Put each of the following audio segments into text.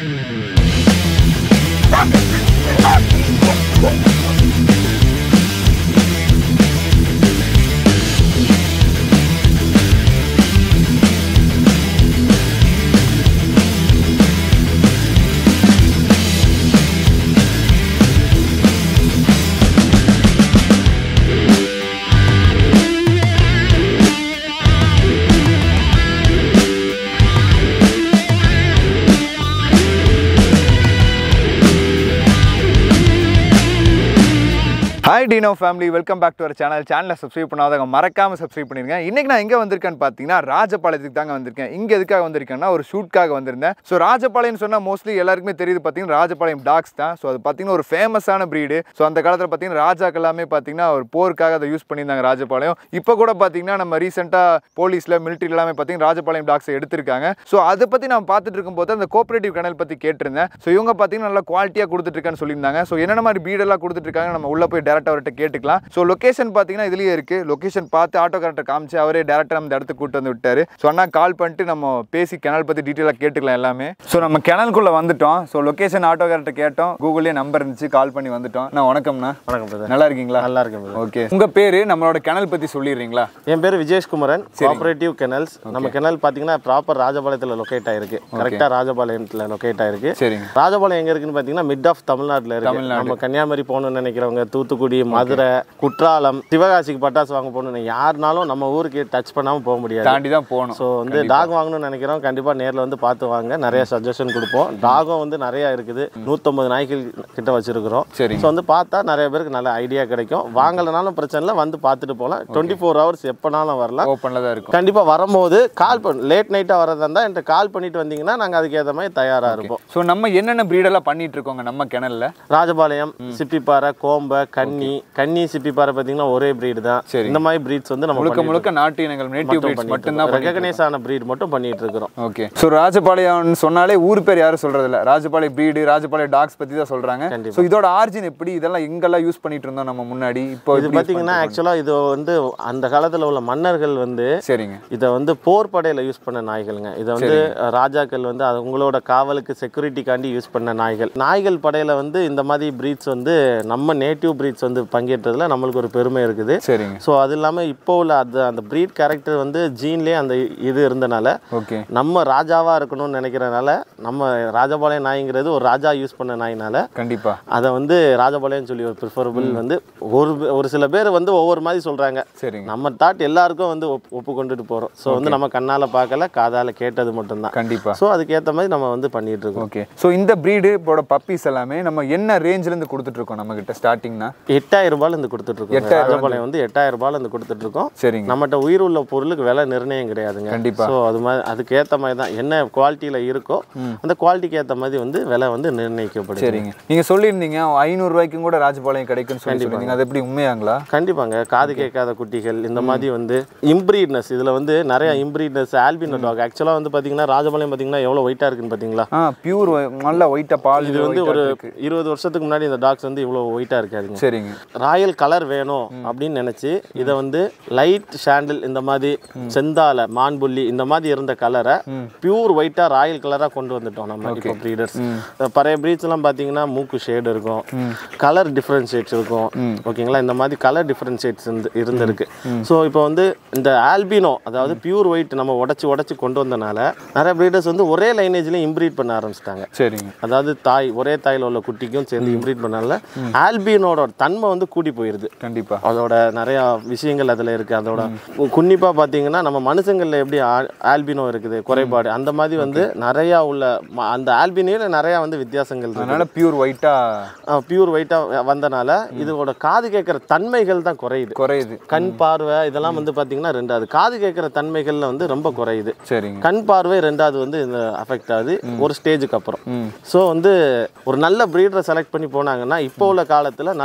Hi Dino family welcome back to our channel சேனலை subscribe பண்ணாதவங்க மறக்காம சப்ஸ்கிரைப் பண்ணிருங்க இன்னைக்கு நான் எங்கே வந்திருக்கேன்னு பார்த்தீங்கன்னா ராஜபாளையத்துக்கு தாங்க வந்திருக்கேன் இங்கே எதுக்காக வந்திருக்கேன்னா ஒரு ஷூட்காக வந்திருந்தேன் ஸோ ராஜபாளையம் சொன்னால் மோஸ்ட்லி எல்லாருக்குமே தெரியுது பார்த்தீங்கன்னா ராஜபாளையம் டாக்ஸ் தான் ஸோ அது பார்த்தீங்கன்னா ஒரு ஃபேமஸான ப்ரீடு ஸோ அந்த காலத்தில் பார்த்தீங்கன்னா ராஜாக்கள் எல்லாமே பார்த்தீங்கன்னா ஒரு போருக்காக அதை யூஸ் பண்ணியிருந்தாங்க ராஜபாளையம் இப்போ கூட பார்த்தீங்கன்னா நம்ம ரீசெண்டாக போலீஸில் மிலிட்ரி எல்லாமே பார்த்தீங்கன்னா ராஜபாளையம் டாக்ஸை எடுத்திருக்காங்க ஸோ அதை பற்றி நான் பார்த்துட்டு இருக்கும்போது அந்த கோஆபரேட்டிவ் கனல் பற்றி கேட்டிருந்தேன் ஸோ இவங்க பார்த்தீங்கன்னா நல்லா குவாலிட்டியாக கொடுத்துட்ருக்கான்னு சொல்லியிருந்தாங்க ஸோ என்னென்ன மாதிரி பீடெல்லாம் கொடுத்துட்ருக்காங்க நம்ம உள்ளே போய் டேரக்டாக அவர்கிட்ட கேட்டுக்கலாம் ஸோ லொக்கேஷன் பார்த்தீங்கன்னா இதுலேயே இருக்குது லொக்கேஷன் பார்த்து ஆட்டோ கரெக்டாக காமிச்சு அவரே டேரக்டாக நம்ம இந்த இடத்துக்கு கூட்டு வந்து விட்டாரு ஸோ அண்ணா கால் பண்ணிட்டு நம்ம பேசி கெனல் பற்றி டீட்டெயிலாக கேட்டுக்கலாம் எல்லாமே ஸோ நம்ம கெனலுக்குள்ளே வந்துட்டோம் ஸோ லொக்கேஷன் ஆட்டோ கரெக்டாக கேட்டோம் கூகுள்லேயே நம்பர் இருந்துச்சு கால் பண்ணி வந்துட்டோம் நான் வணக்கம்ண்ணா வணக்கம் பிரதர் நல்லா இருக்கீங்களா நல்லா இருக்கேன் brother. ஓகே உங்கள் பேர் நம்மளோட கெனல் பற்றி சொல்லிடுறீங்களா என் பேர் விஜேஷ்குமரன் கோஆபரேட்டிவ் கெனல்ஸ் நம்ம கெனல் பார்த்தீங்கன்னா ப்ராப்பர் ராஜபாளையத்தில் லொக்கேட் ஆயிருக்கு கரெக்டாக ராஜபாளையத்தில் லொக்கேட் ஆயிருக்கு சரிங்க ராஜபாளையம் எங்க இருக்குன்னு பார்த்தீங்கன்னா மிட் ஆஃப் தமிழ்நாட்டில் இருக்கு நம்ம கன்னியாகுமரி போகணும்னு நினைக்கிறவங்க தூத்துக்குடி மதுரை குற்றாலம் சிவகாசிக்கு பட்டாசு வாங்க போகணும்னு யாருனாலும் நம்ம ஊருக்கு டச் பண்ணாமல் போக முடியாது தாண்டி தான் போகணும் ஸோ வந்து டாக் வாங்கணும்னு நினைக்கிறோம் கண்டிப்பாக நேரில் வந்து பார்த்து வாங்க நிறைய சஜஷன் கொடுப்போம் டாகும் வந்து நிறைய இருக்குது நூற்றம்பது நாய்கள் கிட்ட வச்சிருக்கிறோம் சரிங்க. ஸோ வந்து பார்த்தா நிறைய பேருக்கு நல்ல ஐடியா கிடைக்கும் வாங்கலைனாலும் பிரச்சனை இல்லை வந்து பார்த்துட்டு போகலாம் டுவெண்ட்டி ஃபோர் ஹவர்ஸ் எப்போனாலும் வரலாம் ஓப்பனில் தான் இருக்கும் கண்டிப்பாக வரும்போது கால் பண்ண லேட் நைட்டாக வரதா இருந்தால் என்கிட்ட கால் பண்ணிட்டு வந்தீங்கன்னா நாங்கள் அதுக்கேற்ற மாதிரி தயாராக இருப்போம் ஸோ நம்ம என்னென்ன ப்ரீடெல்லாம் பண்ணிட்டு இருக்கோங்க நம்ம கிணல்ல ராஜபாளையம் சிப்பிப்பாறை கோம்பை கன்னி கன்னி சிப்பிப்பாறை பார்த்தீங்கன்னா ஒரே breed தான் சரி. இந்த மாதிரி breeds வந்து நம்ம முழுக்க முழுக்க நாட்டு இனங்கள் நேட்டிவ் பிரீட்ஸ் மட்டும்தான் பண்ணிட்டு ரெகனைஸ் ஆன breed மட்டும் பண்ணிட்டு இருக்கிறோம் ஓகே ஸோ ராஜபாளையம்னு சொன்னாலே ஊர் பேர் யாரும் சொல்றது இல்ல ராஜபாளையம் பிரீடு ராஜபாளையம் டாக்ஸ் பத்தி தான் சொல்றாங்க கண்டிப்பா. ஸோ இதோட ஆரிஜின் எப்படி இதெல்லாம் எங்கெல்லாம் யூஸ் பண்ணிட்டு இருந்தோம் நம்ம முன்னாடி இப்போ இது எப்படி use பார்த்தீங்கன்னா ஆக்சுவலாக இது வந்து அந்த காலத்தில் உள்ள மன்னர்கள் வந்து பண்ணிட்டு- சரிங்க இதை வந்து போர் படையில் யூஸ் பண்ண நாய்கள்ங்க இதை வந்து ராஜாக்கள் வந்து அவங்களோட காவலுக்கு செக்யூரிட்டிக்காண்டி யூஸ் பண்ண நாய்கள் நாய்கள் படையில் வந்து இந்த மாதிரி ப்ரீட்ஸ் வந்து நம்ம நேட்டிவ் ப்ரீட்ஸ் வந்து பங்கேற்றதுல நம்மளுக்கு ஒரு பெருமை இருக்குது சரிங்க ஸோ அது இல்லாமல் இப்போ உள்ள அது அந்த ப்ரீட் கேரக்டர் வந்து ஜீன்லேயே அந்த இது இருந்தனால ஓகே நம்ம ராஜாவாக இருக்கணும்னு நினைக்கிறனால நம்ம ராஜபாளையம் நாய்ங்கிறது ஒரு ராஜா யூஸ் பண்ண நாயினால கண்டிப்பா அதை வந்து ராஜபாளையம் சொல்லி ஒரு ப்ரிஃபரபிள் வந்து ஒரு ஒரு சில பேர் வந்து ஒவ்வொரு மாதிரி சொல்கிறாங்க சரிங்க நம்ம தாட் எல்லாருக்கும் வந்து ஒப்பு ஒப்பு கொண்டுட்டு போகிறோம் ஸோ வந்து நம்ம கண்ணால் பார்க்கல காதால் கேட்டது மட்டும்தான் கண்டிப்பா ஸோ அதுக்கேற்ற மாதிரி நம்ம வந்து பண்ணிட்டு இருக்கோம் ஓகே ஸோ இந்த பிரீடு இப்போட பப்பீஸ் எல்லாமே நம்ம என்ன ரேஞ்சில இருந்து கொடுத்துட்டு இருக்கோம் நம்ம கிட்ட ஸ்டார்டிங்னா எட்டாயிரம் ரூபாயில இருந்து கொடுத்துட்டு இருக்கோம் எட்டாயிரம் ராஜபாளையம் வந்து எட்டாயிரம் ரூபாயில இருந்து கொடுத்துட்டு இருக்கோம் சரிங்க நம்மகிட்ட உயிர் உள்ள பொருளுக்கு விலை நிர்ணயம் கிடையாதுங்க கண்டிப்பா. ஸோ அது மாதிரி அதுக்கு ஏற்ற மாதிரி தான் என்ன குவாலிட்டியில் இருக்கோ அந்த குவாலிட்டிக்கு ஏற்ற மாதிரி வந்து விலை வந்து நிர்ணயிக்கப்படுது சரிங்க நீங்க சொல்லியிருந்தீங்க ஐநூறு ரூபாய்க்கும் கூட ராஜபாளையம் கிடைக்குன்னு சொல்லி சொல்லியிருந்தீங்க அது எப்படி உண்மையாங்களா கண்டிப்பாங்க காது கேட்காத குட்டிகள் இந்த மாதிரி வந்து இம்ப்ரீட்னஸ் இதில் வந்து நிறைய இம்ப்ரீட்னஸ் ஆல்பினோ டாக் ஆக்சுவலாக வந்து பார்த்தீங்கன்னா ராஜபாளையம் பார்த்தீங்கன்னா எவ்வளோ ஒயிட்டாக இருக்குன்னு பார்த்தீங்களா ஆ பியூர் நல்ல ஒயிட்டா பால் இது வந்து white-ஆ ஒரு இருக்கு. இருபது வருஷத்துக்கு முன்னாடி இந்த டாக்ஸ் வந்து இவ்வளோ ஒயிட்டாக இருக்காதுங்க சரிங்க ராயல் கலர் வேணும் அப்படின்னு நினச்சி இதை வந்து லைட் ஷாண்டில் இந்த மாதிரி செந்தால மான்புள்ளி இந்த மாதிரி இருந்த கலரை பியூர் ஒயிட்டாக ராயல் கலராக கொண்டு வந்துட்டோம் நம்ம இப்போ ப்ரீடர்ஸ் பழைய breeds எல்லாம் பார்த்தீங்கன்னா மூக்கு ஷேடு இருக்கும் கலர் டிஃப்ரென்ஷியேட்ஸ் இருக்கும் ஓகேங்களா இந்த மாதிரி கலர் டிஃப்ரென்ஷியேட்ஸ் இருந்து இருந்திருக்கு ஸோ இப்போ வந்து இந்த ஆல்பினோ அதாவது பியூர் ஒயிட் நம்ம உடச்சி உடச்சி கொண்டு வந்தனால நிறைய breeders வந்து ஒரே லைனேஜ்லேயும் இம்ப்ரீட் பண்ண ஆரம்பிச்சிட்டாங்க சரிங்க அதாவது தாய் ஒரே தாயில் உள்ள குட்டிக்கும் சேர்ந்து இம்ப்ரீட் பண்ணனால ஆல்பினோட தன்மை வந்து கூடி போயிருது கண்டிப்பா அதோட நிறைய விஷயங்கள் அதில் இருக்குது அதோட குன்னிப்பாக பார்த்தீங்கன்னா நம்ம மனுஷங்களில் எப்படி ஆல்- ஆல்பினோ இருக்குது குறைபாடு அந்த மாதிரி வந்து நிறையா உள்ள ம- அந்த ஆல்பினியில் நிறையா வந்து வித்தியாசங்கள் இருக்கு அதனால பியூர் ஒயிட்டா பியூர் ஒயிட்டாக வந்தனால இதோட காது கேட்குற தன்மைகள் தான் குறையுது குறையுது கண் பார்வை இதெல்லாம் வந்து பார்த்தீங்கன்னா ரெண்டாவது காது கேட்குற தன்மைகள்ல வந்து ரொம்ப குறையுது சரிங்க கண் பார்வை ரெண்டாவது வந்து இந்த அஃபெக்ட் ஆகுது ஒரு ஸ்டேஜுக்கு அப்புறம் ம் ஸோ வந்து ஒரு நல்ல ப்ரீடரை செலக்ட் பண்ணி போனாங்கன்னா இப்போ உள்ள காலத்தில் நல்ல ப்ரீடரை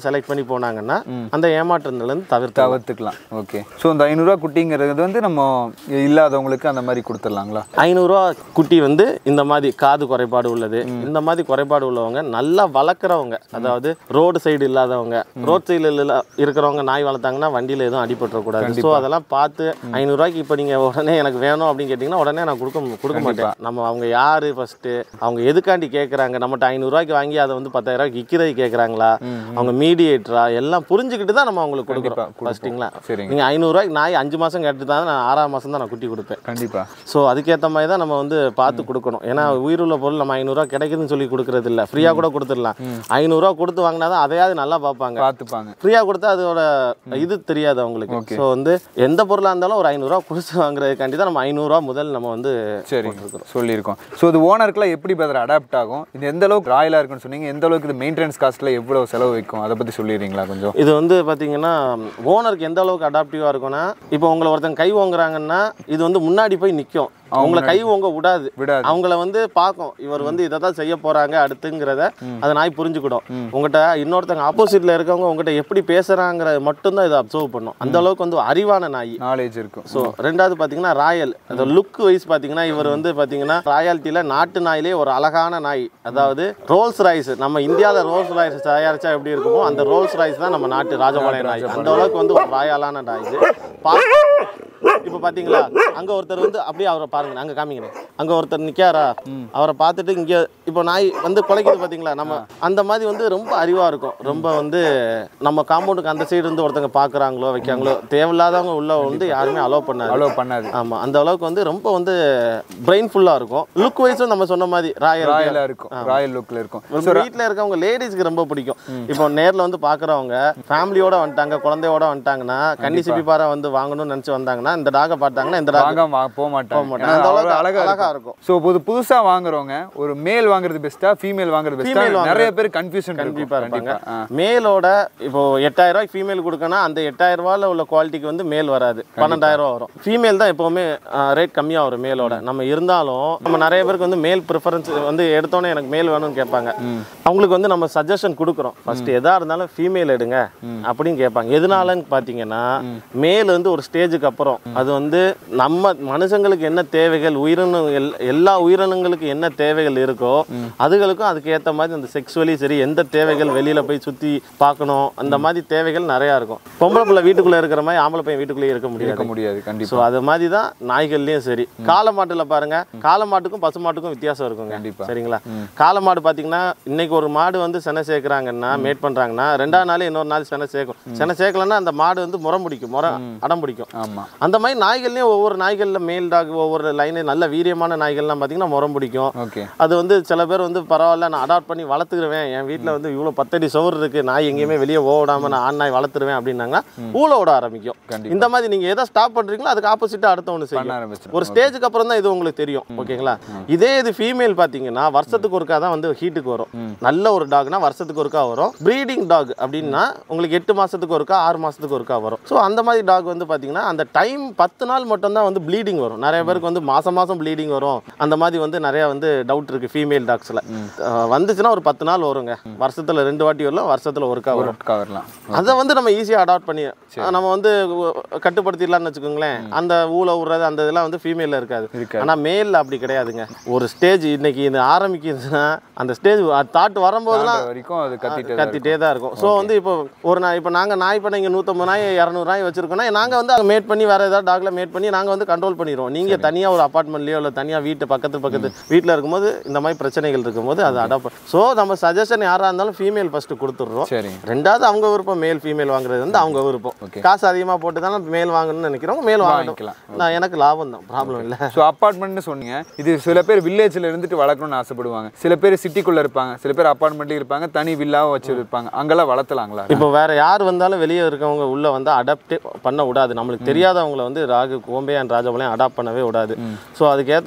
செலக்ட் பண்ணி போனாங்கன்னா அந்த ஏமாற்றத்துலேருந்து தவிர்த்து தவிர்த்துக்கலாம் ஓகே ஸோ இந்த ஐநூறுரூவா குட்டிங்கிறது வந்து நம்ம இல்லாதவங்களுக்கு அந்த மாதிரி கொடுத்துடலாங்களா ஐநூறுரூவா குட்டி வந்து இந்த மாதிரி காது குறைபாடு உள்ளது இந்த மாதிரி குறைபாடு உள்ளவங்க நல்லா வளர்க்குறவங்க அதாவது ரோடு சைடு இல்லாதவங்க ரோட் சைடில் இருக்கிறவங்க நாய் வளர்த்தாங்கன்னா வண்டியில் எதுவும் அடிபட்டுறக்கூடாது ஸோ அதெல்லாம் பார்த்து ஐநூறுரூவாய்க்கு இப்போ நீங்கள் உடனே எனக்கு வேணும் அப்படின்னு கேட்டிங்கன்னா உடனே நான் கொடுக்க கொடுக்க மாட்டேன் நம்ம அவங்க யார் ஃபஸ்ட்டு அவங்க எதுக்காண்டி கேட்குறாங்க நம்மகிட்ட ஐநூறுரூவாய்க்கு வாங்கி அதை வந்து பத்தாயிரரூவாய்க்கு விற்கிறது கேட்குறாங்களா அவங்க மீடியேட்டரா எல்லாம் புரிஞ்சுக்கிட்டு தான் நம்ம அவங்களுக்கு கொடுக்குறோம் கொடுப்போம். ஃபஸ்ட்டுங்களா சரிங்க நீங்கள் ஐநூறுரூவாய்க்கு நாய் அஞ்சு மாதம் கேட்டு தான் நான் ஆறாம் மாதம் தான் நான் குட்டி கொடுப்பேன் கண்டிப்பா ஸோ அதுக்கேற்ற மாதிரி தான் நம்ம வந்து பார்த்து கொடுக்கணும் ஏன்னா உயிருள்ள பொருள் நம்ம ஐநூறுரூவா கிடைக்குதுன்னு சொல்லி கொடுக்கறது இல்லை ஃப்ரீயாக கூட கொடுத்துடலாம் ஐநூறுரூவா கொடுத்து வாங்கினா தான் அதையாவது நல்லா பார்ப்பாங்க பார்த்துப்பாங்க ஃப்ரீயாக கொடுத்தா அதோட இது தெரியாது அவங்களுக்கு ஸோ வந்து எந்த பொருளாக இருந்தாலும் ஒரு ஐநூறுரூவா கொடுத்து வாங்குறதுக்காண்டி தான் நம்ம ஐநூறுரூவா முதல் நம்ம வந்து சரி சொல்லியிருக்கோம் ஸோ இது ஓனருக்குலாம் எப்படி பதில் அடாப்ட் ஆகும் இது எந்த அளவுக்கு ராயலாக இருக்குன்னு சொன்னீங்க எந்த அளவுக்கு இது மெயின்டெனன்ஸ் காஸ்ட்டில் எவ்வளோ செலவு வைக்கும் அதை பற்றி சொல்லிடுறீங்களா கொஞ்சம் இது வந்து பார்த்தீங்கன்னா ஓனருக்கு எந்த அளவுக்கு அடாப்டிவாக இருக்கும்னா இப்போ உங்களை ஒருத்தங்க கை ஓங்குறாங்கன்னா இது வந்து முன்னாடி போய் நிற்கும் உங்களை கை ஓங்க விடாது விடாது அவங்கள வந்து பார்க்கும் இவர் வந்து இதை தான் செய்ய போறாங்க அடுத்துங்கிறத அதை நாய் புரிஞ்சுக்கிடும் உங்ககிட்ட இன்னொருத்தங்க ஆப்போசிட்ல இருக்கவங்க உங்ககிட்ட எப்படி பேசுறாங்கிறத மட்டும்தான் இதை அப்சர்வ் பண்ணும் அந்த அளவுக்கு வந்து அறிவான நாய் நாலேஜ் இருக்கும் ஸோ ரெண்டாவது பார்த்தீங்கன்னா ராயல் அந்த லுக் வைஸ் பார்த்தீங்கன்னா இவர் வந்து பார்த்தீங்கன்னா ராயல்ட்டியில் நாட்டு நாயிலே ஒரு அழகான நாய் அதாவது ரோல்ஸ் ராய்ஸ் நம்ம இந்தியாவில் ரோல்ஸ் ராய்ஸ் தயாரிச்சா எப்படி இருக்குமோ அந்த ரோல்ஸ் ராய்ஸ் தான் நம்ம நாட்டு ராஜபாளைய நாய் அந்த அளவுக்கு வந்து ஒரு ராயலான நாய் இது பா இப்போ பார்த்தீங்களா அங்கே ஒருத்தர் வந்து அப்படியே அவரை பாருங்க அங்கே காமிங்க அங்கே ஒருத்தர் நிற்காரா அவரை பார்த்துட்டு இங்கே இப்போ நாய் வந்து குலைக்குது பார்த்தீங்களா நம்ம அந்த மாதிரி வந்து ரொம்ப அறிவாக இருக்கும் ரொம்ப வந்து நம்ம காம்பவுண்டுக்கு அந்த சைடு இருந்து ஒருத்தங்க பார்க்குறாங்களோ வைக்காங்களோ தேவையில்லாதவங்க உள்ள வந்து யாருமே அலோவ் பண்ணாது அலோவ் பண்ணாது ஆமாம் அந்த அளவுக்கு வந்து ரொம்ப வந்து பிரெயின் ஃபுல்லாக இருக்கும் லுக் வைஸும் நம்ம சொன்ன மாதிரி ராயல் ராயலாக இருக்கும் ராயல் லுக்கில் இருக்கும் ஒரு வீட்டில் இருக்கவங்க லேடிஸ்க்கு ரொம்ப பிடிக்கும் இப்போ நேரில் வந்து பார்க்குறவங்க ஃபேமிலியோட வந்துட்டாங்க குழந்தையோட வந்துட்டாங்கன்னா கன்னி சிப்பிப்பாறை வந்து வாங்கணும்னு நினச்சி வந்தாங்கன்னா இந்த டாகை பார்த்தாங்கன்னா இந்த டாக் வாங்க வா- போக போக மாட்டாங்க மாட்டாங்க ஏன்னா அந்த அவ்வளவு அளவுக்கு அழகா அழகா இருக்கும் இருக்கும் ஸோ இது புதுசா வாங்குறவங்க ஒரு மேல் வாங்குறது பெஸ்ட்டா ஃபீமேல் வாங்குறது பெஸ்ட்டா Female வாங்குறது. நிறைய பேர் கன்ஃபியூஷன் கண்டிப்பா இருப்பாங்க ஆ. மேலோட இப்போ எட்டாயிரம் ரூபாய்க்கு ஃபீமேல் கொடுக்கணும் அந்த எட்டாயிரம் ரூபாயில உள்ள குவாலிட்டிக்கு வந்து மேல் வராது பன்னெண்டாயிரம் ரூபா வரும் ஃபீமேல் தான் எப்பவுமே ரேட் கம்மியாக வரும் மேலோட நம்ம இருந்தாலும் நம்ம நிறைய பேருக்கு வந்து மேல் ப்ரிஃபரன்ஸ் வந்து எடுத்தோன்னே எனக்கு மேல் வேணும்னு கேட்பாங்க அவங்களுக்கு வந்து நம்ம சஜஷன் கொடுக்குறோம் ஃபர்ஸ்ட் எதா இருந்தாலும் ஃபீமேல் எடுங்க அப்படின்னு கேட்பாங்க எதனாலன்னு பார்த்தீங்கன்னா மேல் வந்து ஒரு ஸ்டேஜுக்கு அப்புறம் அது வந்து நம்ம மனுஷங்களுக்கு என்ன தேவைகள் உயிரின எல்- எல்லா உயிரினங்களுக்கு என்ன தேவைகள் இருக்கோ அதுகளுக்கும் அதுக்கு ஏற்ற மாதிரி அந்த செக்ஸுவலி சரி எந்த தேவைகள் வெளியில போய் சுற்றி பார்க்கணும் அந்த மாதிரி தேவைகள் நிறையா இருக்கும் பொம்பளை பிள்ளை வீட்டுக்குள்ளே இருக்கிற மாதிரி ஆம்பளை பையன் வீட்டுக்குள்ளேயே இருக்க முடியாது இருக்க முடியாது கண்டிப்பா ஸோ அது மாதிரி தான் நாய்கள்லையும் சரி காளை மாட்டுல பாருங்க காளை மாட்டுக்கும் பசு மாட்டுக்கும் வித்தியாசம் இருக்குங்க கண்டிப்பா. சரிங்களா காளை மாடு பார்த்தீங்கன்னா இன்னைக்கு ஒரு மாடு வந்து செனை சேர்க்குறாங்கன்னா மேட் பண்றாங்கன்னா ரெண்டாவது நாள் இன்னொரு நாள் செனை சேர்க்கும் செனை சேர்க்கலன்னா அந்த மாடு வந்து முறம் பிடிக்கும் முறை அடம் பிடிக்கும் ஆமா அந்த மாதிரி நாய்கள்லையும் ஒவ்வொரு நாய்களில் மேல் டாக் ஒவ்வொரு லைனு நல்ல வீரியமான நாய்கள்லாம் பார்த்தீங்கன்னா முறம் பிடிக்கும் ஓகே அது வந்து சில பேர் வந்து பரவாயில்ல நான் அடாப்ட் பண்ணி வளர்த்துக்குருவேன் என் வீட்டில் வந்து இவ்வளோ பத்தடி சோறு இருக்கு நாய் எங்கேயுமே வெளியே ஓடாம நான் ஆண் நாய் வளர்த்துருவேன் அப்படின்னாங்கன்னா ஊழ விட ஆரம்பிக்கும் கண்டிப்பா. இந்த மாதிரி நீங்க எதை ஸ்டாப் பண்றீங்களோ அதுக்கு ஆப்போசிட்டாக அடுத்த ஒன்று பண்ண செய்யும் ஆரம்பிச்சிடும் ஒரு ஸ்டேஜுக்கு அப்புறம் தான் இது உங்களுக்கு தெரியும் ஓகேங்களா இதே இது ஃபீமேல் பார்த்தீங்கன்னா வருஷத்துக்கு ஒருக்கா தான் வந்து ஹீட்டுக்கு வரும் நல்ல ஒரு டாக்னா வருஷத்துக்கு ஒருக்கா வரும் ப்ரீடிங் டாக் அப்படின்னா உங்களுக்கு எட்டு மாசத்துக்கு ஒருக்கா ஆறு மாசத்துக்கு ஒருக்கா வரும் ஸோ அந்த மாதிரி டாக் வந்து பார்த்தீங்கன்னா அந்த டைம் பத்து நாள் மட்டும்தான் வந்து ப்ளீடிங் வரும் நிறைய பேருக்கு வந்து மாசம் மாசம் ப்ளீடிங் வரும் அந்த மாதிரி வந்து நிறைய வந்து டவுட் இருக்கு ஃபீமேல் டாக்ஸில் வந்துச்சுன்னா ஒரு பத்து நாள் வருங்க வருஷத்துல ரெண்டு வாட்டி வரலாம் வருஷத்துல ஒருக்கா வரும் கவர்லாம் அதை வந்து நம்ம ஈஸியாக அடாப்ட் பண்ணி நம்ம வந்து உ- கட்டுப்படுத்திடலாம்னு வச்சுக்கோங்களேன் அந்த ஊழ விடுறது அந்த இதெல்லாம் வந்து ஃபீமேலில் இருக்காது இருக்காது. ஆனால் மேலில் அப்படி கிடையாதுங்க ஒரு ஸ்டேஜ் இன்னைக்கு இது ஆரம்பிக்குதுன்னா அந்த ஸ்டேஜ் தாட் வரும்போதெல்லாம் தாண்டுற வரைக்கும் அது கத்திட்டு கத்திட்டே தான் இருக்கும் ஸோ வந்து இப்போ ஒரு நாய் இப்போ நாங்கள் நாய் பண்ண இங்கே நூற்றம்பது நாய் இரநூறு நாய் வச்சிருக்கோம்னா நாங்கள் வந்து அதை மேட் பண்ணி வேறு ஏதாவது டாக்ல மேட் பண்ணி நாங்கள் வந்து கண்ட்ரோல் பண்ணிடுவோம் நீங்கள் தனியாக ஒரு அப்பார்ட்மெண்ட்லேயோ இல்லை தனியாக வீட்டு பக்கத்து பக்கத்து வீட்டில் இருக்கும்போது இந்த மாதிரி பிரச்சனைகள் இருக்கும்போது அதை அடாப்ட் ஸோ நம்ம சஜஷன் யாராக இருந்தாலும் ஃபீமேல் ஃபஸ்ட்டு கொடுத்துட்றோம் சரிங்க ரெண்டாவது அவங்க விருப்பம் மேல் ஃபீமேல் வாங்குறது வந்து அவங்க விருப்பம் Okay. காசு அதிகமாக போட்டு தானே மேல் வாங்கணும்னு நினைக்கிறவங்க மேல் வாங்கணும் வாங்கிக்கலாம். நான் எனக்கு லாபம் தான் ப்ராப்ளம் இல்லை ஸோ அப்பார்ட்மெண்ட்னு சொன்னீங்க இது சில பேர் வில்லேஜில் இருந்துட்டு வளர்க்கணும்னு ஆசைப்படுவாங்க சில பேர் சிட்டிக்குள்ளே இருப்பாங்க சில பேர் அப்பார்ட்மெண்ட்லேயும் இருப்பாங்க தனி வில்லாவும் வச்சிருப்பாங்க அங்கெல்லாம் வளர்த்தலாங்களா இப்போ வேற யார் வந்தாலும் வெளியே இருக்கவங்க உள்ள வந்து அடாப்ட் பண்ண விடாது நம்மளுக்கு தெரியாதவங்கள வந்து ராகு கோம்பே அண்ட் ராஜபாளையம் அடாப்ட் பண்ணவே விடாது ஸோ அதுக்கேற்ற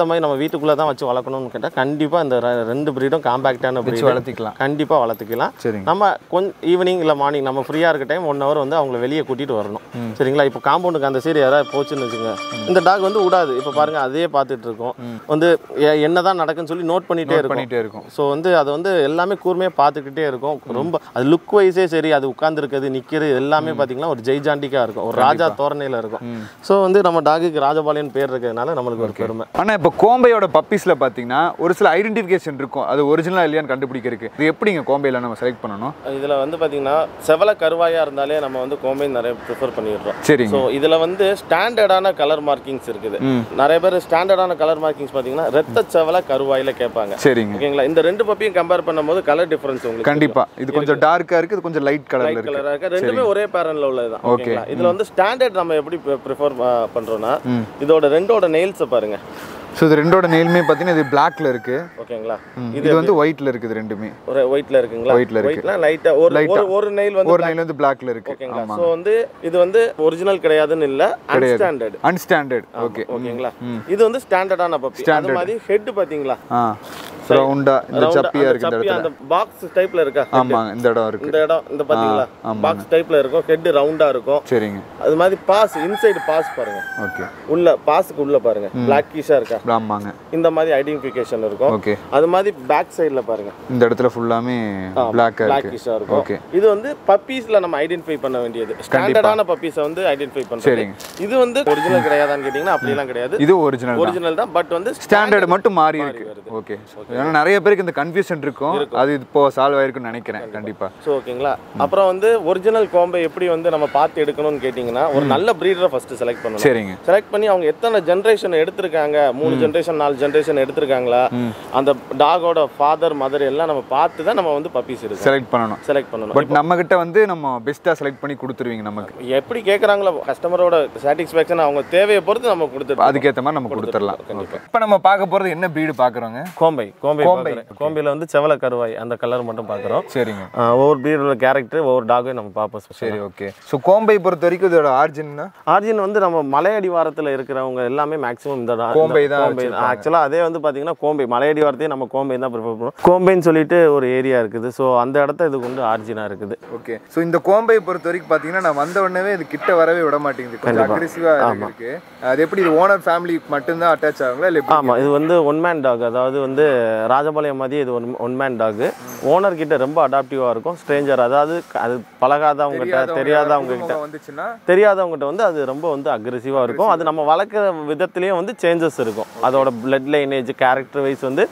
மாதிரி நம்ம வீட்டுக்குள்ளே தான் வச்சு வளர்க்கணும்னு கேட்டால் கண்டிப்பாக இந்த ரெ- ரெண்டு ப்ரீடும் காம்பேக்டான வச்சு breed வளர்த்திக்கலாம் கண்டிப்பாக வளர்த்துக்கலாம் சரிங்க நம்ம கொஞ்சம் ஈவினிங் இல்லை மார்னிங் நம்ம ஃப்ரீயாக இருக்க டைம் ஒன் ஹவர் வந்து அவங்கள வெளியே கூட்டிகிட்டு வரணும் சரிங்களா இப்போ காம்பவுண்டுக்கு அந்த சைடு யாராவது போச்சுன்னு வச்சுங்க இந்த டாக் வந்து விடாது இப்போ பாருங்க அதையே பார்த்துட்டு இருக்கோம் வந்து எ- என்னதான் நடக்குன்னு சொல்லி நோட் பண்ணிட்டே இருக்கும் பண்ணிட்டே இருக்கும் ஸோ வந்து அது வந்து எல்லாமே கூர்மையாக பார்த்துக்கிட்டே இருக்கும் ரொம்ப அது லுக் வைஸே சரி அது உட்காந்துருக்கிறது நிற்கிறது எல்லாமே பார்த்தீங்கன்னா ஒரு ஜெய்ஜாண்டிக்காக இருக்கும் ஒரு ராஜா தோரணையில் இருக்கும் ஸோ வந்து நம்ம டாகுக்கு ராஜபாளையன் பேர் இருக்கிறதுனால நம்மளுக்கு ஒரு பெருமை ஆனா இப்போ கோம்பையோட பப்பீஸ்ல பாத்தீங்கன்னா ஒரு சில ஐடென்டிஃபிகேஷன் இருக்கும் அது ஒரிஜினலா இல்லையான்னு கண்டுபிடிக்கிறதுக்கு இது எப்படிங்க கோம்பையில நம்ம செலக்ட் பண்ணணும் இதில் வந்து பார்த்தீங்கன்னா செவல கருவாயாக இருந்தாலே நம்ம வந்து கோம்பை நிறைய ப்ரிஃபர் பண்ணிடுறோம் சரிங்க ஸோ இதில் வந்து ஸ்டாண்டர்டான கலர் மார்க்கிங்ஸ் இருக்குது ம். நிறைய பேர் ஸ்டாண்டர்டான கலர் மார்க்கிங்ஸ் பார்த்தீங்கன்னா ரத்த செவல கருவாயில் கேட்பாங்க சரிங்க ஓகேங்களா இந்த ரெண்டு பப்பியும் கம்பேர் பண்ணும்போது கலர் டிஃபரன்ஸ் உங்களுக்கு கண்டிப்பா இது கொஞ்சம் டார்க்கா இருக்கு இது கொஞ்சம் லைட் கலர்ல லைட் இருக்கு கலராக இருக்கு ரெண்டுமே ஒரே பேரன்ல உள்ளது தான் Okay. ஓகேங்களா இதுல வந்து ஸ்டாண்டர்ட் நம்ம எப்படி ப்ரிஃபர் பண்றோம்னா ம். இதோட ரெண்டோட நெயில்ஸை பாருங்க ஸோ இது ரெண்டோட நெயிலுமே பார்த்தீங்கன்னா இது பிளாக்ல இருக்கு ஓகேங்களா இது வந்து ஒயிட்ல இருக்குது ரெண்டுமே ஒரு ஒயிட்ல இருக்குங்களா Whiteல இருக்கு. ஒயிட்ல லைட்டா ஒரு Light ஆ. ஒரு ஒரு நெயில் வந்து ஒரு நெயில் வந்து பிளாக்ல இருக்கு ஓகேங்களா ஆமா ஸோ வந்து இது வந்து ஒரிஜினல் கிடையாதுன்னு இல்ல அன்ஸ்டாண்டர்ட் அன்ஸ்டாண்டர்ட் ஓகே ஓகேங்களா இது வந்து ஸ்டாண்டர்டான பப்பி அது மாதிரி ஹெட் பாத்தீங்களா ஆ ரவுண்டா இந்த சப்பியா இருக்கு இந்த சப்பி இடத்துல அந்த பாக்ஸ் டைப்ல இருக்கா ஆமாங்க இந்த இடம் இருக்கு இந்த இடம் இந்த பாத்தீங்களா ஆமாங்க. பாக்ஸ் டைப்ல இருக்கும் ஹெட் ரவுண்டா இருக்கும் சரிங்க அது மாதிரி பாஸ் இன்சைடு பாஸ் பாருங்க ஓகே உள்ள பாஸுக்கு உள்ள பாருங்க பிளாக்கிஷா இருக்கா ஆமாங்க இந்த மாதிரி ஐடென்டிஃபிகேஷன் இருக்கும் ஓகே அது மாதிரி பேக் சைடுல பாருங்க இந்த இடத்துல ஃபுல்லாமே பிளாக்கா இருக்கு பிளாக்கிஷா இருக்கும் ஓகே இது வந்து பப்பீஸ்ல நம்ம ஐடென்டிஃபை பண்ண வேண்டியது ஸ்டாண்டர்டான பப்பீஸை வந்து ஐடென்டிஃபை பண்றது சரிங்க. இது வந்து ஒரிஜினல் கிடையாதான்னு கேட்டிங்கன்னா அப்படிலாம் கிடையாது இது ஒரிஜினல் தான் ஒரிஜினல் தான் பட் வந்து ஸ்டாண்டர்ட் மட்டும் மாறி இருக்கு ஓகே ஏன்னா நிறைய பேருக்கு இந்த கன்ஃபியூஷன் இருக்கும் அது இப்போ சால்வ் ஆயிருக்குன்னு நினைக்கிறேன் கண்டிப்பா ஸோ ஓகேங்களா அப்புறம் வந்து ஒரிஜினல் கோம்பை எப்படி வந்து நம்ம பார்த்து எடுக்கணும்னு கேட்டிங்கன்னா ஒரு நல்ல ப்ரீடரை ஃபர்ஸ்ட் செலக்ட் பண்ணணும் சரிங்க செலக்ட் பண்ணி அவங்க எத்தனை ஜென்ரேஷன் எடுத்திருக்காங்க மூணு ஜென்ரேஷன் நாலு ஜென்ரேஷன் எடுத்திருக்காங்களா அந்த டாகோட ஃபாதர் மதர் எல்லாம் நம்ம பார்த்து தான் நம்ம வந்து பப்பீஸ் எடுக்கணும் செலக்ட் பண்ணணும் செலக்ட் பண்ணணும் பட் நம்ம கிட்ட வந்து நம்ம பெஸ்ட்டாக செலக்ட் பண்ணி கொடுத்துருவீங்க நமக்கு எப்படி கேட்குறாங்களோ கஸ்டமரோட சாட்டிஸ்ஃபேக்ஷன் அவங்க தேவையை பொறுத்து நம்ம கொடுத்துட்டு அதுக்கேற்ற மாதிரி நம்ம கொடுத்துடலாம் ஓகே இப்போ நம்ம பார்க்க போகிறது என்ன ப்ரீடு பார்க்குறோங்க கோம்பை கோம்பை பார்க்குறேன் கோம்பையில் வந்து செவல கருவாய் அந்த கலர் மட்டும் பார்க்குறோம் சரிங்க ஒவ்வொரு பிரீடோட கேரக்டர் ஒவ்வொரு டாகையும் நம்ம பார்ப்போம் சரி ஓகே ஸோ கோம்பை பொறுத்த வரைக்கும் இதோட ஆர்ஜின்னா ஆர்ஜின் வந்து நம்ம மலையடி வாரத்தில் இருக்கிறவங்க எல்லாமே மேக்ஸிமம் இந்த டா- கோம்பை இந்த தான் கோம்பை ஆக்சுவலாக அதே வந்து பார்த்தீங்கன்னா கோம்பை மலையடி வாரத்தையே நம்ம கோம்பை தான் ப்ரிஃபர் பண்ணுவோம் கோம்பைன்னு சொல்லிட்டு ஒரு ஏரியா இருக்குது ஸோ அந்த இடத்த இது கொண்டு ஆர்ஜினாக இருக்குது ஓகே ஸோ இந்த கோம்பை பொறுத்த வரைக்கும் பார்த்தீங்கன்னா நான் வந்த உடனே இது கிட்ட வரவே விட மாட்டேங்குது கொஞ்சம் அக்ரெசிவாக இருக்கு அது எப்படி இது ஓனர் ஃபேமிலி மட்டும்தான் அட்டாச் ஆகுங்களா இல்லை எப்படி ஆமாம் இது வந்து ஒன் மேன் டாக் அதாவது வந்து ராஜபாளையம் மாதிரி இது one one man dog owner கிட்ட ரொம்ப அடாப்டிவாக இருக்கும் ஸ்ட்ரேஞ்சர் அதாவது அது பழகாதவங்ககிட்ட தெரியாதவங்க கிட்ட அறிமுகம் வந்துச்சுன்னா தெரியாதவங்ககிட்ட வந்து அது ரொம்ப வந்து அக்ரெசிவாக இருக்கும் அது நம்ம வளர்க்குற விதத்துலேயும் வந்து சேஞ்சஸ் இருக்கும் அதோட பிளட் லைனேஜ் கேரக்டர் வைஸ் வந்து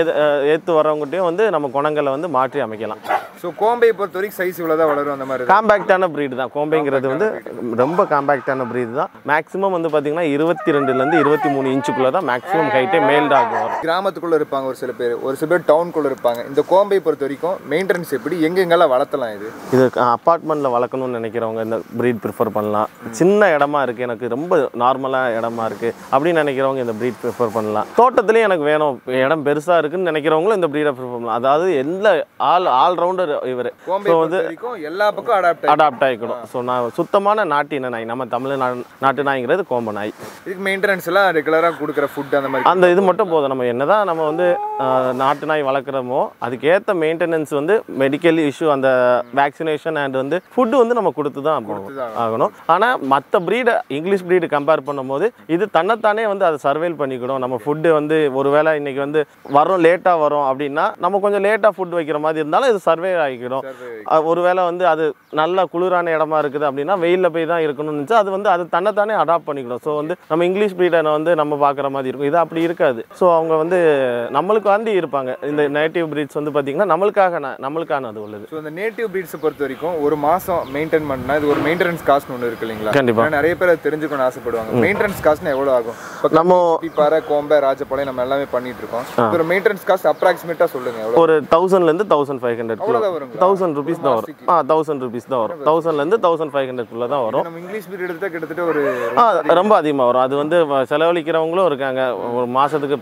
ஏற்று வரவங்ககிட்டயும் வந்து நம்ம குணங்களை வந்து மாற்றி அமைக்கலாம் ஸோ கோம்பையை பொறுத்த வரைக்கும் சைஸ் இவ்வளோதான் வளரும் அந்த மாதிரி காம்பேக்டான breed தான் கோம்பைங்கிறது வந்து ரொம்ப காம்பேக்டான breed தான் மேக்ஸிமம் வந்து பார்த்தீங்கன்னா இருபத்தி ரெண்டுலேருந்து இருபத்தி மூணு இன்ச்சுக்குள்ளே தான் மேக்ஸிமம் ஹைட்டே மேல் டாக் வரும் கிராமத்துக்குள்ள இருப்பாங்க ஒரு சில பேர் ஒரு சில பேர் டவுனுக்குள்ள இருப்பாங்க இந்த கோம்பை பொறுத்த வரைக்கும் மெயின்டெனன்ஸ் எப்படி எங்கெங்கெல்லாம் வளர்த்தலாம் இது இது அப்பார்ட்மெண்ட்டில் வளர்க்கணும்னு நினைக்கிறவங்க இந்த breed ப்ரிஃபர் பண்ணலாம் சின்ன இடமா இருக்குது எனக்கு ரொம்ப நார்மலாக இடமா இருக்குது அப்படின்னு நினைக்கிறவங்க இந்த breed ப்ரிஃபர் பண்ணலாம் தோட்டத்துலேயும் எனக்கு வேணும் இடம் பெருசாக இருக்குன்னு நினைக்கிறவங்களும் இந்த breed ப்ரிஃபர் பண்ணலாம் அதாவது எந்த ஆல் ஆல்ரவுண்டர் இவர் கோம்பை பொறுத்த வரைக்கும் எல்லா பக்கம் அடாப்ட் அடாப்ட் ஆகிக்கணும் ஸோ நான் சுத்தமான நாட்டின நாய் நம்ம தமிழ் நா- நாட்டு நாய்ங்கிறது கோம்ப நாய் இதுக்கு மெயின்டெனன்ஸ் எல்லாம் ரெகுலராக கொடுக்குற ஃபுட் அந்த மாதிரி அந்த இது மட்டும் போதும் நம்ம என்னதான் நம்ம வந்து ஆஹ், நாட்டு நாய் வளர்க்குறோமோ அதுக்கேற்ற மெயின்டெனன்ஸ் வந்து மெடிக்கல் இஷ்யூ அந்த வேக்சினேஷன் அண்ட் வந்து ஃபுட்டு வந்து நம்ம கொடுத்து தான் போகணும் தான் ஆகணும் ஆனால் மற்ற ப்ரீடை இங்கிலீஷ் ப்ரீடு கம்பேர் பண்ணும்போது இது தன்னைத்தானே வந்து அதை சர்வைல் பண்ணிக்கணும் நம்ம ஃபுட்டு வந்து ஒருவேளை இன்னைக்கு வந்து வரோம் லேட்டாக வரோம் அப்படின்னா நம்ம கொஞ்சம் லேட்டாக ஃபுட் வைக்கிற மாதிரி இருந்தாலும் இது சர்வே ஆகிக்கணும் அஹ் ஒருவேளை வந்து அது நல்ல குளிரான இடமா இருக்குது அப்படின்னா வெயிலில் போய் தான் இருக்கணும்னு இருந்துச்சு அது வந்து அது தன்னைத்தானே அடாப்ட் பண்ணிக்கணும் ஸோ வந்து நம்ம இங்கிலீஷ் ப்ரீடை வந்து நம்ம பார்க்குற மாதிரி இருக்கும் இது அப்படி இருக்காது ஸோ அவங்க வந்து நம்மளுக்கு வந்து இருப்பாங்க இந்த நேட்டிவ் பிரீட்ஸ் வந்து பார்த்தீங்கன்னா நம்மளுக்காக ந- நம்மளுக்கான அது உள்ளது ஸோ இந்த நேட்டிவ் பீட்ஸை பொறுத்த வரைக்கும் ஒரு மாதம் மெயின்டைன் பண்ணா இது ஒரு மெயின்டெனன்ஸ் காஸ்ட் ஒன்று இருக்கு இல்லைங்களா கண்டிப்பா. ஏன்னா நிறைய பேர் அது தெரிஞ்சுக்கணும்னு ஆசைப்படுவாங்க மெயின்டெனன்ஸ் காஸ்ட்னா எவ்வளோ ஆகும் இப்போ நம்ம பாறை கோம்பை ராஜபாளையம் நம்ம எல்லாமே பண்ணிட்டு இருக்கோம் ஒரு மெயின்டெனன்ஸ் காஸ்ட் அப்ராக்சிமேட்டாக சொல்லுங்க எவ்வளோ ஒரு தௌசண்ட்லேருந்து தௌசண்ட் ஃபைவ் ஹண்ட்ரட் அவ்வளோதான் வருங்களா தௌசண்ட் ருபீஸ் தான் வரும் ஆ தௌசண்ட் ருபீஸ் தான் வரும் தௌசண்ட்லேருந்து தௌசண்ட் ஃபைவ் ஹண்ட்ரட்குள்ளே தான் வரும் நம்ம இங்கிலீஷ் பீரியட் எடுத்தா கிட்டத்தட்ட ஒரு ஆ ரொம்ப அதிகமாக வரும் அது வந்து வ- செலவழிக்கிறவங்களும் இருக்காங்க ஒரு மாதத்துக்கு பத்தாயிரத்துல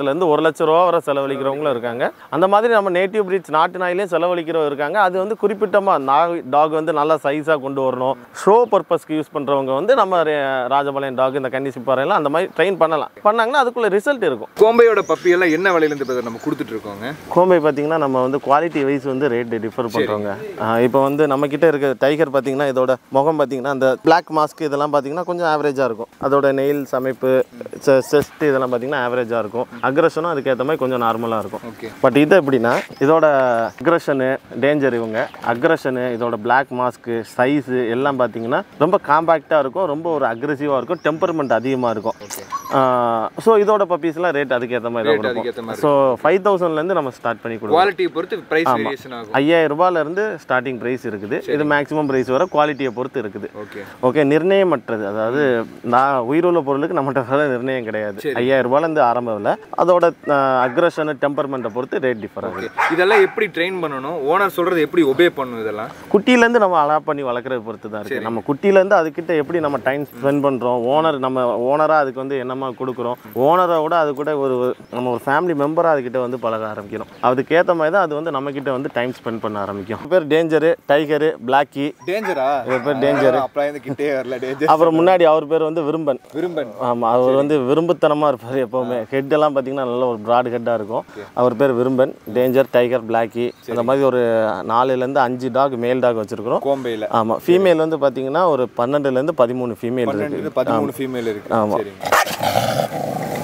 லட்சத்துலேருந்து ஒரு லட்ச ரூபா வரை செலவழிக்கிறவங்களும் இருக்காங்க அந்த மாதிரி நம்ம நேட்டிவ் பிரீட்ஸ் நாட்டு நாயிலையும் செலவழிக்கிறவங்க இருக்காங்க அது வந்து குறிப்பிட்டமாக நாய் டாக் வந்து நல்லா சைஸாக கொண்டு வரணும் ஷோ பர்பஸ்க்கு யூஸ் பண்ணுறவங்க வந்து நம்ம ரே- ராஜபாளையம் டாக் இந்த கன்னி சிப்பாறையெல்லாம் அந்த மாதிரி ட்ரெயின் பண்ணலாம் பண்ணாங்கன்னா அதுக்குள்ள ரிசல்ட் இருக்கும் கோம்பையோட பப்பி எல்லாம் என்ன விலையிலேருந்து இப்போ நம்ம கொடுத்துட்டு இருக்கோங்க கோம்பை பார்த்தீங்கன்னா நம்ம வந்து குவாலிட்டி வைஸ் வந்து ரேட் டிஃபர் பண்ணுறோங்க இப்போ வந்து நம்ம கிட்ட இருக்க டைகர் பார்த்தீங்கன்னா இதோட முகம் பார்த்தீங்கன்னா அந்த பிளாக் மாஸ்க் இதெல்லாம் பார்த்தீங்கன்னா கொஞ்சம் ஆவரேஜாக இருக்கும் அதோட நெயில்ஸ் அமைப்பு செஸ்ட் இதெல்லாம் பார்த்தீங்கன்னா ஆவரேஜாக இருக்கும் அக்ரஷனும் அதுக்கேற்ற மாதிரி கொஞ்சம் நார்மலாக இருக்கும் ஓகே பட் இது எப்படின்னா இதோட அக்ரஷனு டேஞ்சர் இவங்க அக்ரஷனு இதோட பிளாக் மாஸ்க்கு சைஸு எல்லாம் பார்த்தீங்கன்னா ரொம்ப காம்பேக்டாக இருக்கும் ரொம்ப ஒரு அக்ரெசிவாக இருக்கும் டெம்பர்மெண்ட் அதிகமாக இருக்கும் ஸோ இதோட பப்பீஸ்லாம் ரேட் அதுக்கேற்ற மாதிரி தான் Rate அதுக்கேத்த கொடுப்போம் மாதிரி ஸோ ஃபைவ் தௌசண்ட்லேருந்து நம்ம ஸ்டார்ட் பண்ணி கொடுப்போம் குவாலிட்டியை பொறுத்து பிரைஸ் வேரியேஷன் ஆகும் ஐயாயிரம் ரூபாயிலேருந்து ஸ்டார்டிங் ப்ரைஸ் இருக்குது இது மேக்ஸிமம் ப்ரைஸ் வர குவாலிட்டியை பொறுத்து இருக்குது ஓகே ஓகே நிர்ணயமற்றது அதாவது நான் உயிருள்ள பொருளுக்கு நம்மகிட்ட வர நிர்ணயம் கிடையாது ஐயாயிரம் ரூபாயிலேருந்து ஆரம்பம் இல்லை அதோட அக்ரஷனு டெம்பர்மெண்ட்டை பொறுத்து ரேட் டிஃபர் ஆகுது ஓகே இதெல்லாம் எப்படி ட்ரெயின் பண்ணணும் ஓனர் சொல்றது எப்படி ஒபே பண்ணணும் இதெல்லாம் குட்டியிலேருந்து நம்ம அலா பண்ணி வளர்க்குறத பொறுத்து தான் இருக்குது நம்ம குட்டியிலேருந்து அதுக்கிட்ட எப்படி நம்ம டைம் ஸ்பெண்ட் பண்ணுறோம் ஓனர் நம்ம ஓனராக அதுக்கு வந்து என்னமா கொடுக்குறோம் ஓனரை விட அது கூட ஒரு நம்ம ஒரு ஃபேமிலி மெம்பராக அதுக்கிட்ட வந்து பழக ஆரம்பிக்கணும் அதுக்கேற்ற மாதிரி தான் அது வந்து நம்மக்கிட்ட வந்து டைம் ஸ்பெண்ட் பண்ண ஆரம்பிக்கும் இது பேர் டேஞ்சரு டைகரு பிளாக்கி டேஞ்சரா இது பேர் டேஞ்சரு அப்புறம் இந்த கிட்டே வரல டேஞ்சர் அப்புறம் முன்னாடி அவர் பேர் வந்து விரும்பன் விரும்பன் ஆமாம் அவர் வந்து விரும்புத்தனமாக இருப்பார் எப்போவுமே ஹெட்டெல்லாம் பார்த்தீங்கன்னா நல்ல ஒரு ப்ராட் ஹெட்டாக இருக்கும் அவர் பேர் விரும்பன் டேஞ்சர் டைகர் பிளாக்கி அந்த மாதிரி ஒரு நாலுலேருந்து அஞ்சு டாக் மேல் டாக் வச்சுருக்கிறோம் கோம்பையில் ஆமாம் ஃபீமேல் வந்து பார்த்தீங்கன்னா ஒரு பன்னெண்டுலேருந்து பதிமூணு ஃபீமேல் இருக்குது பன்னெண்டு பதிமூணு ஃபீமேல் இருக்கு ஆமா. சரிங்க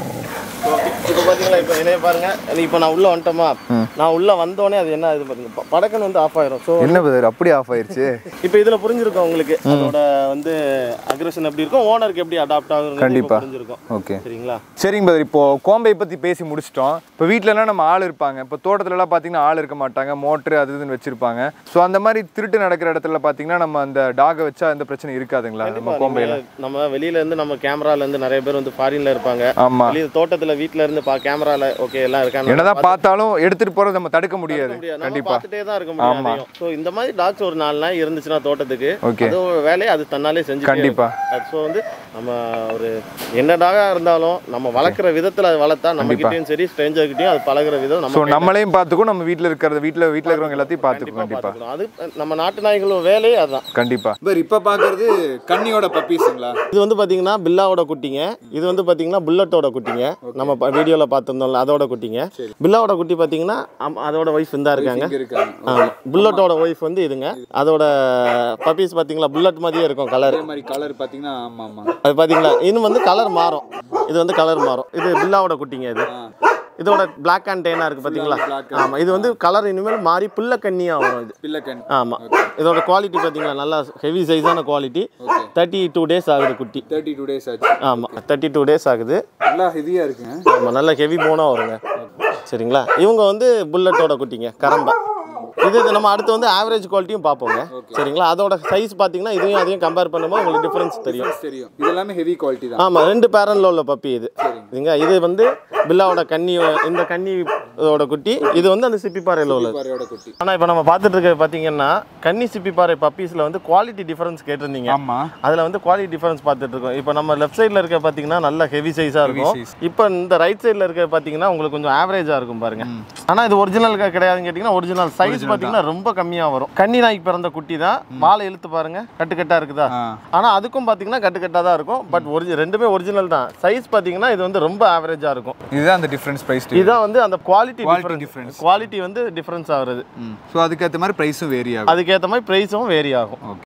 இப்போ பார்த்தீங்களா இப்போ என்னைய பாருங்க இப்போ நான் உள்ளே வந்துட்டோமா நான் உள்ளே வந்தோடனே அது என்ன இது பாருங்க ப- படக்குன்னு வந்து ஆஃப் ஆயிரும் ஸோ என்ன பிரதர் அப்படி ஆஃப் ஆயிருச்சு இப்போ இதில் புரிஞ்சிருக்கும் உங்களுக்கு அதோட வந்து அக்ரஷன் எப்படி இருக்கும் ஓனருக்கு எப்படி அடாப்ட் ஆகுங்க கண்டிப்பா. புரிஞ்சிருக்கும் ஓகே சரிங்களா சரிங்க பிரதர் இப்போ கோம்பை பற்றி பேசி முடிச்சிட்டோம் இப்போ வீட்டிலலாம் நம்ம ஆள் இருப்பாங்க இப்போ தோட்டத்துலலாம் பார்த்தீங்கன்னா ஆள் இருக்க மாட்டாங்க மோட்ரு அது இதுன்னு வச்சிருப்பாங்க ஸோ அந்த மாதிரி திருட்டு நடக்கிற இடத்துல பார்த்தீங்கன்னா நம்ம அந்த டாகை வச்சா எந்த பிரச்சனை இருக்காதுங்களா நம்ம கோம்பையில் நம்ம வெளியில இருந்து நம்ம கேமரால இருந்து நிறைய பேர் வந்து ஃபாரின்ல இருப்பாங்க ஆமா வெளிய தோட்டத்துல வீட்ல இருந்து பா கேமரால ஓகே எல்லாம் இருக்காங்க என்னதான் பார்த்தாலும் எடுத்துட்டு போறது நம்ம தடுக்க முடியாது கண்டிப்பா கண்டிப்பா பார்த்துட்டே தான் இருக்க முடியும் ஸோ இந்த மாதிரி டாக்ஸ் ஒரு நாலு நாள் இருந்துச்சுன்னா தோட்டத்துக்கு ஓகே அது ஒரு வேலையை அது தன்னாலே செஞ்சு கண்டிப்பா ஸோ வந்து நம்ம ஒரு என்ன டாகா இருந்தாலும் நம்ம வளர்க்குற விதத்துல அது வளர்த்தா நம்ம கிட்டயும் சரி ஸ்ட்ரேஞ்சர் கிட்டயும் அது பழகுற விதம் ஸோ நம்ம நம்மளையும் பார்த்துக்கும் நம்ம வீட்டில் இருக்கிறத வீட்டில் வீட்டில் இருக்கிறவங்க எல்லாத்தையும் பார்த்துக்கும் கண்டிப்பா பார்த்துக்கணும் அது நம்ம நாட்டு நாய்களோட வேலையே அதுதான் கண்டிப்பா பர் இப்போ பார்க்கறது கன்னியோட பப்பீஸுங்களா இது வந்து பாத்தீங்கன்னா பில்லாவோட குட்டிங்க இது வந்து பாத்தீங்கன்னா புல்லட்டோட குட்டிங்க நம்ம வீடியோல பார்த்திருந்தோம்ல அதோட குட்டிங்க பில்லாவோட குட்டி பாத்தீங்கன்னா ஆமா, அதோட ஒய்ஃப் இந்த இருக்காங்க இங்கே இருக்காங்க ஆமா புல்லட்டோட ஒய்ஃப் வந்து இதுங்க அதோட பப்பீஸ் பாத்தீங்களா புல்லட் மாதிரியே இருக்கும் கலர் அதே மாதிரி கலர் பார்த்தீங்கன்னா ஆமாம் ஆமாம் அது பாத்தீங்களா இன்னும் வந்து கலர் மாறும் இது வந்து கலர் மாறும் இது பில்லாவோட குட்டிங்க இது இதோட பிளாக் அண்ட் டேனா இருக்கு பாத்தீங்களா ஆமா இது வந்து கலர் இனிமேல் மாறி புல்ல கண்ணியா வரும் இது பிள்ளைக்கண் ஆமா இதோட குவாலிட்டி பாத்தீங்களா நல்லா ஹெவி சைஸான குவாலிட்டி தேர்ட்டி டூ டேஸ் ஆகுது குட்டி தேர்ட்டி டூ டேஸ் ஆச்சு ஆமா தேர்ட்டி டூ டேஸ் ஆகுது நல்லா ஹெவியாக இருக்குங்க ஆமா நல்ல ஹெவி போனாக வருங்க சரிங்களா இவங்க வந்து புல்லட்டோட குட்டிங்க கரம்பா இது இது நம்ம அடுத்து வந்து ஆவரேஜ் குவாலிட்டியும் பார்ப்போங்க சரிங்களா அதோட சைஸ் பார்த்தீங்கன்னா இதையும் அதையும் கம்பேர் பண்ணும்போது உங்களுக்கு டிஃப்ரென்ஸ் தெரியும் தெரியும் இது எல்லாமே ஹெவி குவாலிட்டி தான் ஆமாம் ரெண்டு பேரன்ல உள்ள பப்பி இது சரிங்க இது வந்து பில்லாவோட கன்னி இந்த கன்னியோட குட்டி இது வந்து அந்த சிப்பிப்பாறையில் உள்ளது பாறையோட குட்டி ஆனால் இப்போ நம்ம பார்த்துட்டு இருக்க பார்த்தீங்கன்னா கன்னி சிப்பிப்பாறை பப்பீஸில் வந்து குவாலிட்டி டிஃபரன்ஸ் கேட்டிருந்தீங்க ஆமா அதில் வந்து குவாலிட்டி டிஃபரன்ஸ் பார்த்துட்டு இருக்கோம் இப்போ நம்ம லெஃப்ட் சைடில் இருக்க பார்த்தீங்கன்னா நல்ல ஹெவி சைஸாக இருக்கும் இப்போ இந்த ரைட் சைடில் இருக்க பார்த்தீங்கன்னா உங்களுக்கு கொஞ்சம் ஆவரேஜாக இருக்கும் பாருங்க ஆனால் இது ஒரிஜினல் கிடையாதுன்னு கேட்டிங்கன்னா ஒரிஜினல் சைஸ் பார்த்தீங்கன்னா ரொம்ப கம்மியாக வரும் கன்னி நாய்க்கு பிறந்த குட்டி தான் வாழை இழுத்து பாருங்க கட்டுக்கட்டாக இருக்குதா ஆ. ஆனால் அதுக்கும் பார்த்தீங்கன்னா கட்டுக்கட்டாக தான் இருக்கும் பட் ஒரிஜி ரெண்டுமே ஒரிஜினல் தான் சைஸ் பார்த்தீங்கன்னா இது வந்து ரொம்ப ஆவரேஜாக இருக்கும் இதுதான் அந்த டிஃப்ரென்ஸ் ப்ரைஸ் இதுதான் வந்து அந்த quality Quality difference difference. Quality வந்து டிஃபரன்ஸ் ஆகுறது ஸோ அதுக்கேற்ற மாதிரி ப்ரைஸும் வேரி ஆகும் அதுக்கேற்ற மாதிரி ப்ரைஸும் வேரி ஆகும்